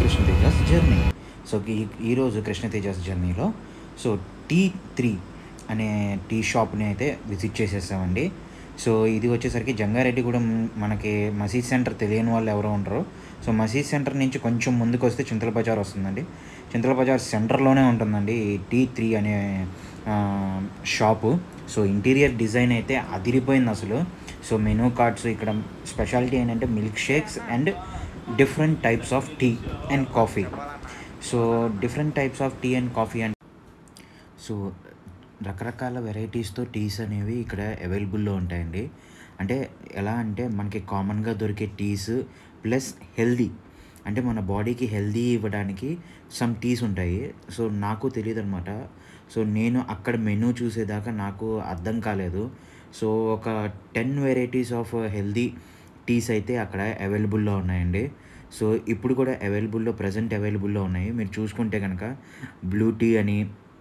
Krishna Tejas journey so ఈ ఈరోజు కృష్ణ తేజాస్ జర్నీలో సో టీ త్రీ అనే టీ షాప్ని అయితే విజిట్ చేసేసామండి సో ఇది వచ్చేసరికి జంగారెడ్డిగూడెం మనకి మసీద్ సెంటర్ తెలియని వాళ్ళు ఎవరో ఉంటారు సో మసీద్ సెంటర్ నుంచి కొంచెం ముందుకు వస్తే చింతల బజార్ వస్తుందండి చింతల బజార్ సెంటర్లోనే ఉంటుందండి ఈ టీ త్రీ అనే ఆ, షాపు సో ఇంటీరియర్ డిజైన్ అయితే అదిరిపోయింది అసలు సో మెనూ కార్డ్స్ ఇక్కడ స్పెషాలిటీ ఏంటంటే milkshakes and different types of tea and coffee so different types of tea and coffee and so రకరకాల వెరైటీస్తో టీస్ అనేవి ఇక్కడ అవైలబుల్లో ఉంటాయండి అంటే ఎలా అంటే మనకి కామన్గా దొరికే టీస్ ప్లస్ హెల్దీ అంటే మన బాడీకి హెల్దీ ఇవ్వడానికి సమ్ టీస్ ఉంటాయి సో నాకు తెలియదు అనమాట సో నేను అక్కడ మెనూ చూసేదాకా నాకు అర్థం కాలేదు సో ఒక ten varieties of healthy teas అయితే అక్కడ అవైలబుల్లో ఉన్నాయండి సో ఇప్పుడు కూడా అవైలబుల్లో ప్రజెంట్ అవైలబుల్లో ఉన్నాయి మీరు చూసుకుంటే కనుక బ్లూ టీ అని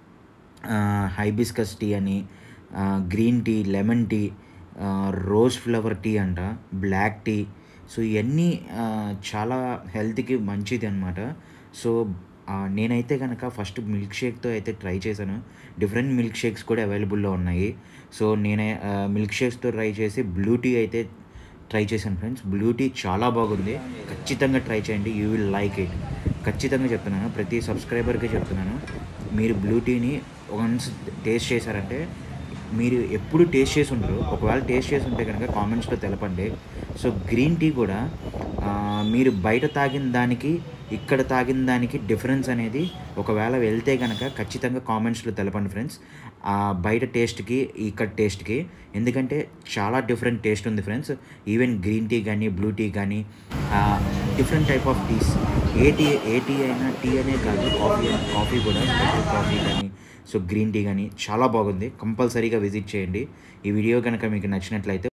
హైబిస్కస్ టీ అని green tea lemon tea rose flower tea అంట బ్లాక్ టీ సో ఇవన్నీ ఆ, చాలా హెల్త్కి మంచిది అనమాట సో ఆ, నేనైతే కనుక ఫస్ట్ మిల్క్ షేక్తో అయితే ట్రై చేశాను డిఫరెంట్ మిల్క్ షేక్స్ కూడా అవైలబుల్లో ఉన్నాయి సో నేనే మిల్క్ షేక్స్తో ట్రై చేసి బ్లూ టీ అయితే ట్రై చేశాను ఫ్రెండ్స్ బ్లూ టీ చాలా బాగుంది ఖచ్చితంగా ట్రై చేయండి యూ విల్ లైక్ ఇట్ ఖచ్చితంగా చెప్తున్నాను ప్రతి సబ్స్క్రైబర్కి చెప్తున్నాను మీరు బ్లూ టీని వన్స్ టేస్ట్ చేశారంటే మీరు ఎప్పుడు టేస్ట్ చేసి ఉండరు ఒకవేళ టేస్ట్ చేసి ఉంటే కనుక కామెంట్స్లో తెలపండి సో గ్రీన్ టీ కూడా ఆ, మీరు బయట తాగిన దానికి ఇక్కడ తాగిన దానికి డిఫరెన్స్ అనేది ఒకవేళ వెళ్తే కనుక ఖచ్చితంగా కామెంట్స్లో తెలపండి ఫ్రెండ్స్ ఆ బయట టేస్ట్కి ఇక్కడ టేస్ట్కి ఎందుకంటే చాలా డిఫరెంట్ టేస్ట్ ఉంది ఫ్రెండ్స్ ఈవెన్ గ్రీన్ టీ కానీ బ్లూ టీ కానీ డిఫరెంట్ టైప్ ఆఫ్ టీస్ ఏ టీ ఏ టీ అయినా టీ అనే కాదు కాఫీ కాఫీ కూడా స్పెషల్ కాఫీ కానీ సో గ్రీన్ టీ కానీ చాలా బాగుంది కంపల్సరీగా విజిట్ చేయండి ఈ వీడియో కనుక మీకు నచ్చినట్లయితే